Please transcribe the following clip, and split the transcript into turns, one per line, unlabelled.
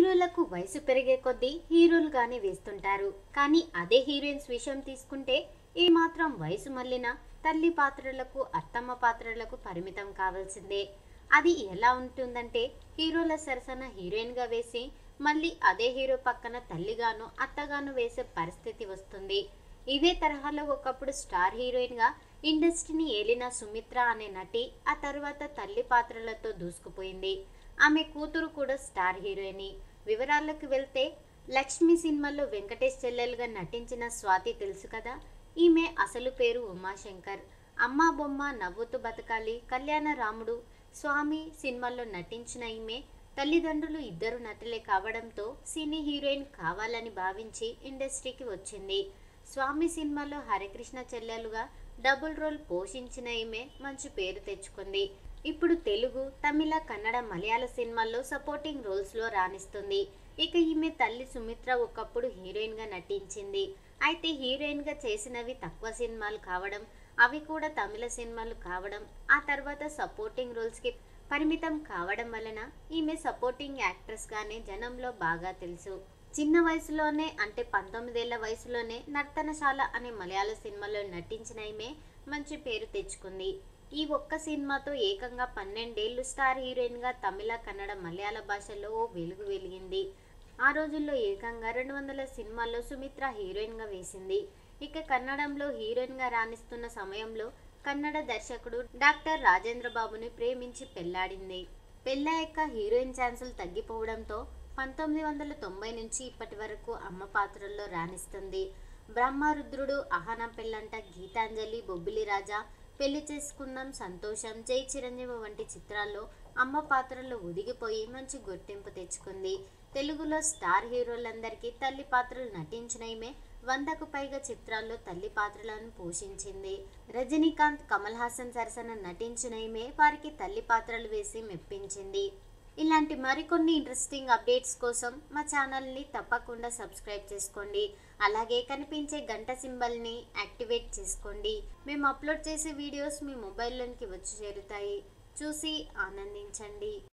హీరోలకు వయసు పెరిగే కొద్దీ హీరోలుగానే వేస్తుంటారు కానీ అదే హీరోయిన్స్ విషయం తీసుకుంటే ఏమాత్రం వయసు మళ్ళిన తల్లి పాత్రలకు అత్తమ్మ పాత్రలకు పరిమితం కావాల్సిందే అది ఎలా ఉంటుందంటే హీరోల సరసన హీరోయిన్గా వేసి మళ్ళీ అదే హీరో పక్కన తల్లిగాను అత్తగాను వేసే పరిస్థితి వస్తుంది ఇదే తరహాలో ఒకప్పుడు స్టార్ హీరోయిన్గా ఇండస్ట్రీని ఏలిన సుమిత్ర అనే నటి ఆ తర్వాత తల్లి పాత్రలతో దూసుకుపోయింది ఆమె కూతురు కూడా స్టార్ హీరోయిన్ వివరాల్లోకి వెళ్తే లక్ష్మి సినిమాలో వెంకటేష్ చెల్లెలుగా నటించిన స్వాతి తెలుసు కదా ఈమె అసలు పేరు ఉమాశంకర్ అమ్మా బొమ్మ నవ్వుతూ బతకాలి కళ్యాణ రాముడు స్వామి సినిమాల్లో నటించిన ఈమె తల్లిదండ్రులు ఇద్దరు నటులే కావడంతో సినీ హీరోయిన్ కావాలని భావించి ఇండస్ట్రీకి వచ్చింది స్వామి సినిమాలో హరికృష్ణ చెల్లెలుగా డబుల్ రోల్ పోషించిన ఈమె మంచి పేరు తెచ్చుకుంది ఇప్పుడు తెలుగు తమిళ కన్నడ మలయాళ సినిమాల్లో సపోర్టింగ్ రోల్స్లో రాణిస్తుంది ఇక ఈమె తల్లి సుమిత్ర ఒకప్పుడు హీరోయిన్గా నటించింది అయితే హీరోయిన్గా చేసినవి తక్కువ సినిమాలు కావడం అవి కూడా తమిళ సినిమాలు కావడం ఆ తర్వాత సపోర్టింగ్ రోల్స్కి పరిమితం కావడం వలన ఈమె సపోర్టింగ్ యాక్ట్రెస్గానే జనంలో బాగా తెలుసు చిన్న వయసులోనే అంటే పంతొమ్మిదేళ్ల వయసులోనే నర్తనశాల అనే మలయాళ సినిమాలో నటించిన ఈమె మంచి పేరు తెచ్చుకుంది ఈ ఒక్క సినిమాతో ఏకంగా పన్నెండేళ్లు స్టార్ హీరోయిన్గా తమిళ కన్నడ మలయాళ భాషల్లో ఓ వెలుగు వెలిగింది ఆ రోజుల్లో ఏకంగా రెండు వందల సినిమాల్లో సుమిత్ర హీరోయిన్గా వేసింది ఇక కన్నడంలో హీరోయిన్గా రాణిస్తున్న సమయంలో కన్నడ దర్శకుడు డాక్టర్ రాజేంద్ర బాబుని ప్రేమించి పెళ్లాడింది పెళ్ళాక హీరోయిన్ ఛాన్సులు తగ్గిపోవడంతో పంతొమ్మిది వందల తొంభై నుంచి ఇప్పటి వరకు అమ్మ పాత్రల్లో రాణిస్తుంది బ్రహ్మరుద్రుడు అహన పెళ్ళంట గీతాంజలి బొబ్బిలి రాజా పెళ్లి చేసుకుందాం సంతోషం జై చిరంజీవి వంటి చిత్రాల్లో అమ్మ పాత్రల్లో ఒదిగిపోయి మంచి గుర్తింపు తెచ్చుకుంది తెలుగులో స్టార్ హీరోలందరికీ తల్లి పాత్రలు నటించిన ఈమె వందకు పైగా చిత్రాల్లో తల్లి పాత్రలను పోషించింది రజనీకాంత్ కమల్ హాసన్ సరసన నటించిన ఈమె వారికి తల్లి పాత్రలు వేసి మెప్పించింది ఇలాంటి మరికొన్ని ఇంట్రెస్టింగ్ అప్డేట్స్ కోసం మా ఛానల్ని తప్పకుండా సబ్స్క్రైబ్ చేసుకోండి అలాగే కనిపించే గంట సింబల్ని యాక్టివేట్ చేసుకోండి మేము అప్లోడ్ చేసే వీడియోస్ మీ మొబైల్లోనికి వచ్చి చేరుతాయి చూసి ఆనందించండి